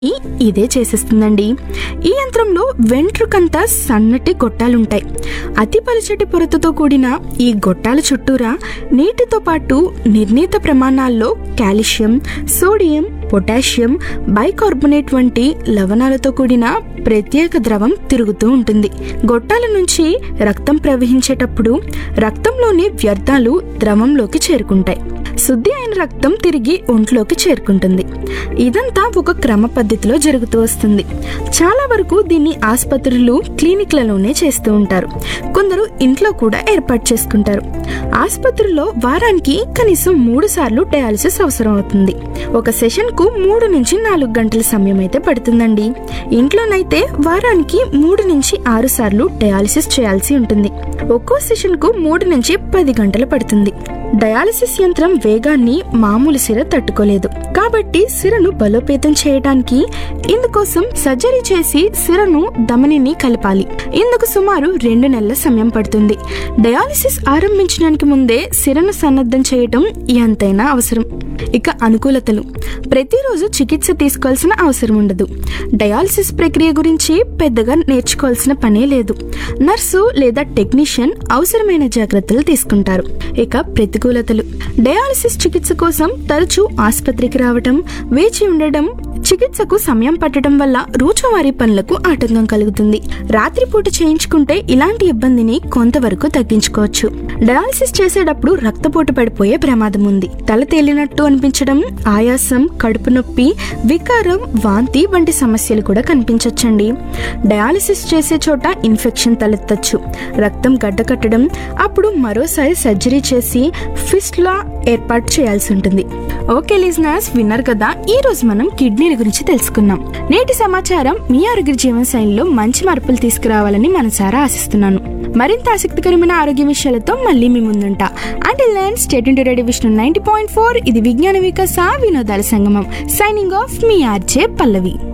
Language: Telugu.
ఈ ఇదే చేసేస్తుందండి ఈ యంత్రంలో వెంట్రుకంతా సన్నటి గొట్టాలుంటాయి అతి పలుచటి పొరతతో కూడిన ఈ గొట్టాల చుట్టూరా నీటితో పాటు నిర్ణీత ప్రమాణాల్లో కాల్షియం సోడియం పొటాషియం బైకార్బోనేట్ వంటి లవణాలతో కూడిన ప్రత్యేక ద్రవం తిరుగుతూ ఉంటుంది గొట్టాల నుంచి రక్తం ప్రవహించేటప్పుడు రక్తంలోని వ్యర్థాలు ద్రవంలోకి చేరుకుంటాయి శుద్ధి అయిన రక్తం తిరిగి ఒంట్లోకి చేరుకుంటుంది ఇదంతా ఒక క్రమ పద్ధతిలో జరుగుతూ వస్తుంది చాలా వరకు దీన్ని ఆసుపత్రులు క్లినిక్లలోనే చేస్తూ ఉంటారు కొందరు ఇంట్లో కూడా ఏర్పాటు చేసుకుంటారు ఆసుపత్రుల్లో వారానికి కనీసం మూడు సార్లు డయాలసిస్ అవసరం అవుతుంది ఒక సెషన్ కు మూడు నుంచి నాలుగు గంటల సమయం అయితే పడుతుందండి ఇంట్లోనైతే వారానికి మూడు నుంచి ఆరు సార్లు డయాలసిస్ చేయాల్సి ఉంటుంది ఒక్కో సెషన్ కు మూడు నుంచి పది గంటలు పడుతుంది డయాలసిస్ యంత్రం వేగాన్ని మామూలు సిర తట్టుకోలేదు కాబట్టి సిరను బలోపేతం చేయడానికి ఇందుకోసం సర్జరీ చేసి సిరను ధమనిని కలపాలి ఇందుకు సుమారు రెండు నెలల సమయం పడుతుంది డయాలసిస్ ఆరంభించడానికి ముందే సిరను సన్నద్ధం చేయటం ఎంతైనా అవసరం ఇక అనుకూలతలు ప్రతిరోజు చికిత్స తీసుకోవాల్సిన అవసరం ఉండదు డయాలసిస్ ప్రక్రియ గురించి పెద్దగా నేర్చుకోవాల్సిన పనే లేదు నర్సు లేదా టెక్నీషియన్ అవసరమైన జాగ్రత్తలు తీసుకుంటారు ఇక ప్రతికూలతలు డయాలసిస్ చికిత్స కోసం తరచూ ఆసుపత్రికి రావటం వేచి ఉండడం చికిత్సకు సమయం పట్టడం వల్ల రోజువారీ పనులకు ఆటంకం కలుగుతుంది రాత్రిపూట చేయించుకుంటే ఇలాంటి ఇబ్బందిని కొంతవరకు తగ్గించుకోవచ్చు డయాలసిస్ చేసేటప్పుడు రక్తపోటు పడిపోయే ప్రమాదం ఉంది తల తేలినట్టు అనిపించడం ఆయాసం కడుపు నొప్పి వికారం వాంతి వంటి సమస్యలు కూడా కనిపించవచ్చండి డయాలసిస్ చేసే చోట ఇన్ఫెక్షన్ తలెత్తచ్చు రక్తం గడ్డకట్టడం అప్పుడు మరోసారి సర్జరీ చేసి ఫిస్ట్లా ఏర్పాటు చేయాల్సి ఉంటుంది ఓకే లిజనర్స్ విన్నారు కదా ఈ రోజు మనం కిడ్నీల గురించి తెలుసుకున్నాం నేటి సమాచారం మీ ఆరోగ్య జీవన శైలిలో మంచి మార్పులు తీసుకురావాలని మనసారా ఆశిస్తున్నాను మరింత ఆసక్తికరమైన ఆరోగ్య విషయాలతో మళ్ళీ మీ ముందుంటా అంటే land state into ready Vishnu ninety point four ఇది విజ్ఞాన వికాస వినోదాల సంగమం సైనింగ్ ఆఫ్ మీ ఆర్జే పల్లవి